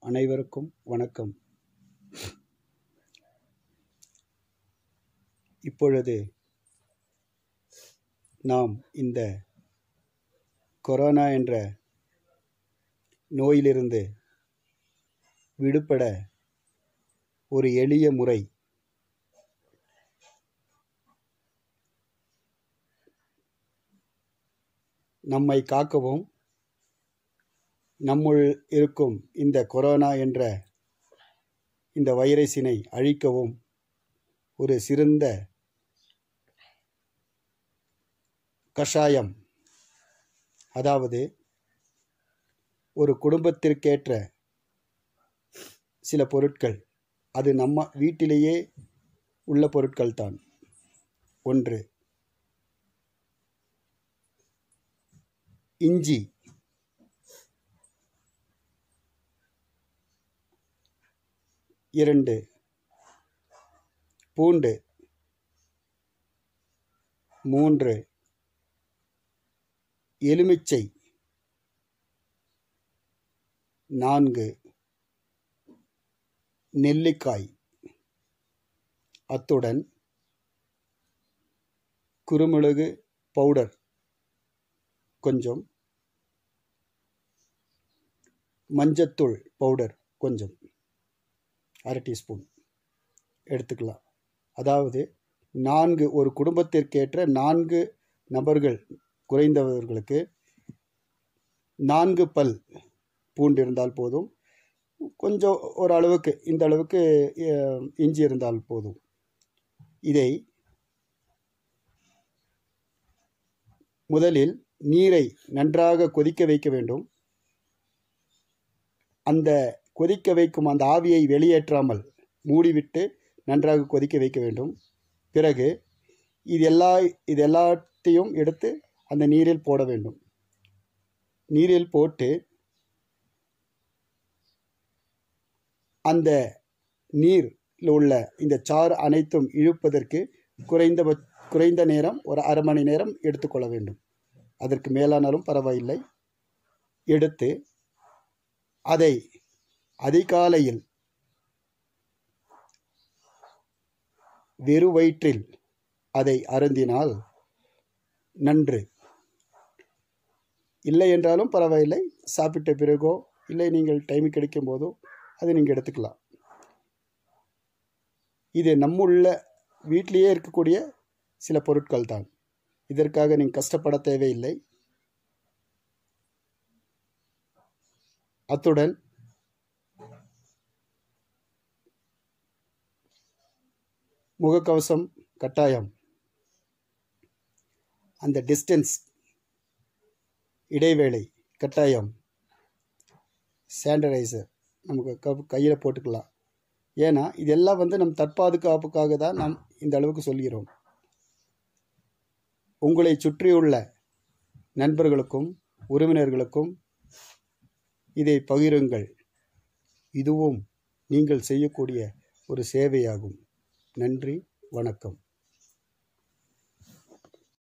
அனைவருக்கும் வணக்கம் இப்பொழுது நாம் இந்த கொரோனா என்ற நோயிலிருந்து விடுபட ஒரு எளிய முறை நம்மை காக்கவும் நம்முள் இருக்கும் இந்த கொரோனா என்ற இந்த வைரஸினை அழிக்கவும் ஒரு சிறந்த கஷாயம் அதாவது ஒரு குடும்பத்திற்கேற்ற சில பொருட்கள் அது நம்ம வீட்டிலேயே உள்ள பொருட்கள் தான் ஒன்று இஞ்சி இரண்டு பூண்டு மூன்று எலுமிச்சை நான்கு நெல்லிக்காய் அத்துடன் குருமிளகு பவுடர் கொஞ்சம் மஞ்சத்தூள் பவுடர் கொஞ்சம் அரை டீஸ்பூன் எடுத்துக்கலாம் அதாவது நான்கு ஒரு குடும்பத்திற்கேற்ற நான்கு நபர்கள் குறைந்தவர்களுக்கு நான்கு பல் பூண்டு இருந்தால் போதும் கொஞ்சம் ஒரு அளவுக்கு இந்த அளவுக்கு அஹ், இஞ்சி இருந்தால் போதும் இதை முதலில் நீரை நன்றாக கொதிக்க வைக்க வேண்டும் அந்த கொதிக்க வைக்கும் அந்த ஆவியை வெளியேற்றாமல் மூடிவிட்டு நன்றாக கொதிக்க வைக்க வேண்டும் பிறகு இது எல்லா இது எல்லாத்தையும் எடுத்து அந்த நீரில் போட வேண்டும் நீரில் போட்டு அந்த நீரில் உள்ள இந்த சாறு அனைத்தும் இழுப்பதற்கு குறைந்த குறைந்த நேரம் ஒரு அரை மணி நேரம் எடுத்துக்கொள்ள வேண்டும் அதற்கு மேலானாலும் பரவாயில்லை எடுத்து அதை அதிகாலையில் வெறு வயிற்றில் அதை அருந்தினால் நன்று இல்லை என்றாலும் பரவாயில்லை சாப்பிட்ட பிறகோ இல்லை நீங்கள் டைம் கிடைக்கும் போதோ அதை நீங்கள் எடுத்துக்கலாம் இது நம்முள்ள வீட்டிலேயே இருக்கக்கூடிய சில பொருட்கள் தான் இதற்காக நீங்கள் கஷ்டப்பட தேவையில்லை அத்துடன் முகக்கவசம் கட்டாயம் அந்த டிஸ்டன்ஸ் இடைவேளை கட்டாயம் சானிடைசர் நமக்கு க கையில் போட்டுக்கலாம் ஏன்னா இதெல்லாம் வந்து நம் தற்பாதுகாப்புக்காக தான் நாம் இந்த அளவுக்கு சொல்கிறோம் உங்களை சுற்றியுள்ள நண்பர்களுக்கும் உறவினர்களுக்கும் இதை பகிருங்கள் இதுவும் நீங்கள் செய்யக்கூடிய ஒரு சேவையாகும் நன்றி வணக்கம்